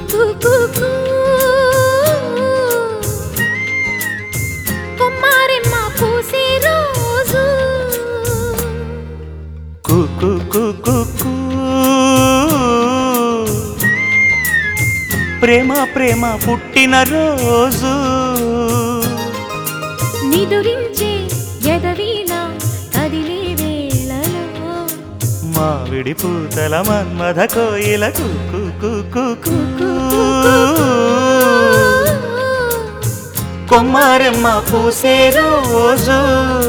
కు కు కు. కొమ్మారెమ్మ పూసే రోజు కు కు కు కు కు. ప్రేమ ప్రేమ పుట్టిన రోజు నిదురించే ఎదవీణ కదిలే వేళలో మావిడి పూతల మన్మథ కోయిల కు కు కు కు కు. కొమ్మారెమ్మ పూసే రోజు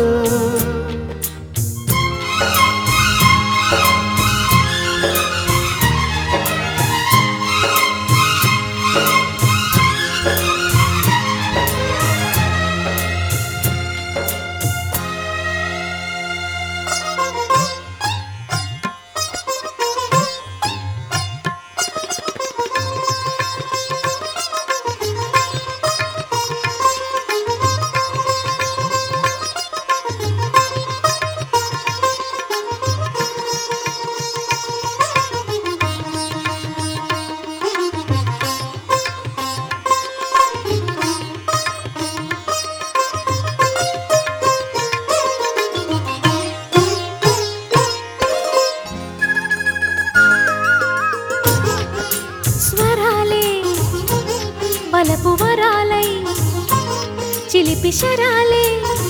స్వరాలే బలపు వరాలై చిలిపి శరాలే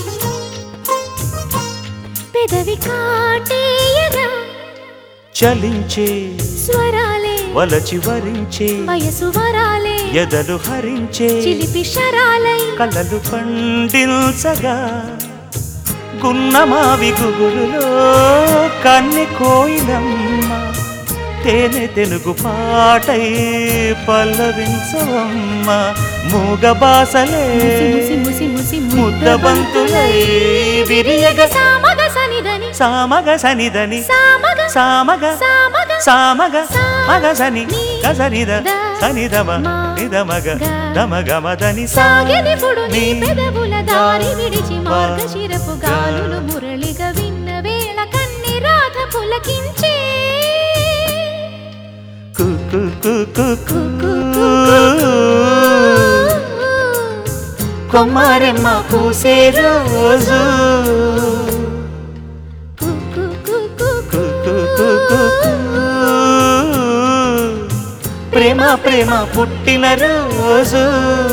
పెదవి కాటేయగా చలించే స్వరాలే వలచి వరించే వయసు వరాలే ఎదలు హరించే చిలిపి శరాలై కలలు పండించగా గున్నమావి గుగురులో కన్నె కోయిలమ్మ తేనె తెనుగు పాటై పల్లవించవమ్మ మూగ బాసలే ముసి ముసి ముసి ముసి ముద్దబంతులై విరియగ సామగ సనిదని సామగ సనిదని సామగ సామగ సామగ సామగ సా మగ సని నీ గసనిద ద సనిదమ మా నిదమగ గ దమగమదని సాగెదిపుడు నీ పెదవుల దారి దా విడిచి వా మార్గశిరపు గాలులు మురళిగా విన్న వేళ కన్ని రాధ పులకించే కు కు కు కు కు కు కు కు కొమ్మారెమ్మ పూసే రోజు కు కు కు కు కు కు కు కు కు. ప్రేమ ప్రేమ పుట్టిన రోజు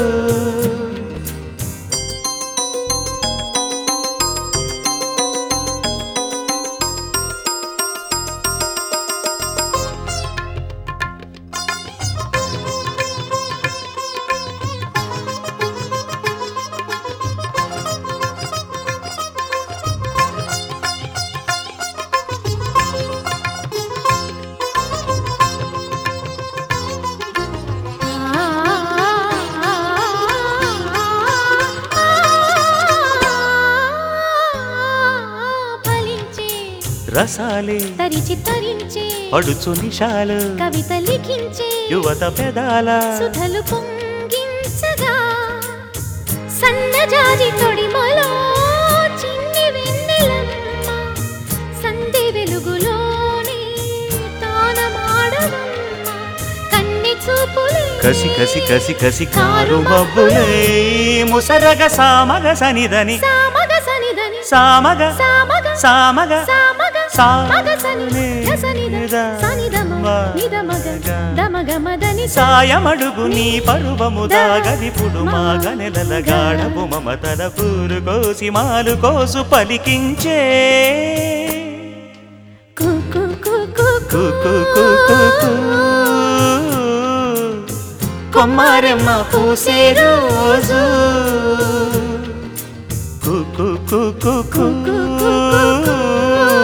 ఫలించే రసాలే తరిచి తరించే పడుచు నిషాలు కవిత లిఖించే యువత పెదాల సుధలు పొంగించగా సన్నజాజి తొడిమలో చిన్ని వెన్నెలమ్మ సంధి వెలుగులోనే తానమాడవమ్మ కన్ని చూపులే కసి కసి కసి కసి కారు మబ్బులై ముసరగ సామగ సనిదని సామగ సనిదని సామగ సామగ సామగ సామగ సా మగ సని సనిద నిద సనిదమ మ నిదమగ గ. దమగ మదని సాయమడుగు నీ పరువము దాగదిపుడు మాగ నెలల గాఢపు మమతల పూరు కోసి మాలు కోసు పలికించే కు కు కు కు కు కు కు కు కు. కొమ్మారెమ్మ పూసే రోజు కు కు కు కు కు.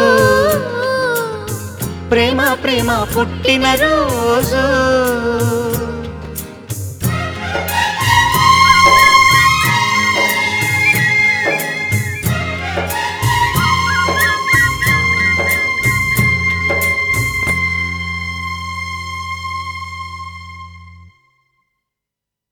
ప్రేమ ప్రేమ పుట్టిన రోజు